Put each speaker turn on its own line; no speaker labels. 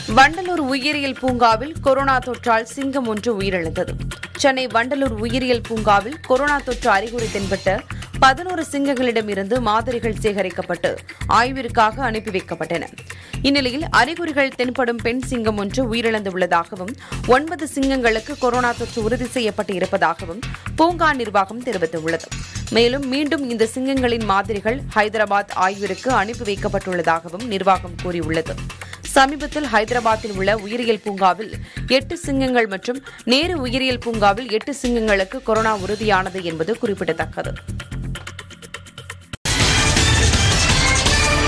வண்டலூர் உயிரியல் பூங்காவில் கொரோனா தொற்றால் சிங்கம் ஒன்று உயிரிழந்தது சென்னை வண்டலூர் உயிரியல் பூங்காவில் கொரோனா தொற்று அறிகுறி தென்பட்ட பதினோரு சிங்கங்களிடமிருந்து மாதிரிகள் சேகரிக்கப்பட்டு ஆய்விற்காக அனுப்பி வைக்கப்பட்டன இந்நிலையில் அறிகுறிகள் தென்படும் பெண் சிங்கம் ஒன்று உயிரிழந்துள்ளதாகவும் ஒன்பது சிங்கங்களுக்கு கொரோனா தொற்று உறுதி செய்யப்பட்டு இருப்பதாகவும் பூங்கா நிர்வாகம் தெரிவித்துள்ளது மேலும் மீண்டும் இந்த சிங்கங்களின் மாதிரிகள் ஹைதராபாத் ஆய்விற்கு அனுப்பி வைக்கப்பட்டுள்ளதாகவும் நிர்வாகம் கூறியுள்ளது சமீபத்தில் ஹைதராபாத்தில் உள்ள உயிரியல் பூங்காவில் எட்டு சிங்கங்கள் மற்றும் நேரு உயிரியல் பூங்காவில் எட்டு சிங்கங்களுக்கு கொரோனா உறுதியானது என்பது குறிப்பிடத்தக்கது